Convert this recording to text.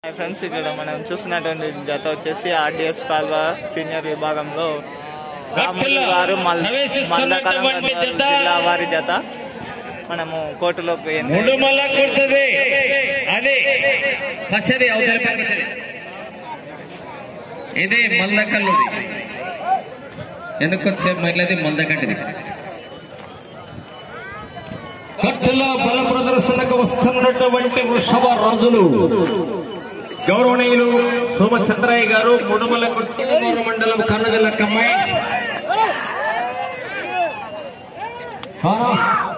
hi friends ఇక్కడ మనం చూస్తున్నటువంటి జత వచ్చేసి ఆర్డిఎస్ కాల్వ సీనియర్ విభాగంలో రాములు గారు మల్ మల్లకలం జిల్లా వారి జత మనము కోర్టులోకి ఎంట్రీ మూడు మళ్ళా కొడుతుంది అది పసది అవతల పక్కది ఇది మల్లకల్లుది ఎందుకు వచ్చే మహిళది మందకంటిది కట్టుల బల ప్రదర్శనకు వస్తున్నటువంటి వృషభ రాజులు గౌరవనీయులు సోమచంద్రయ్య గారు ముడుమల కొట్టూరు మండలం కన్నగల కమ్మాయి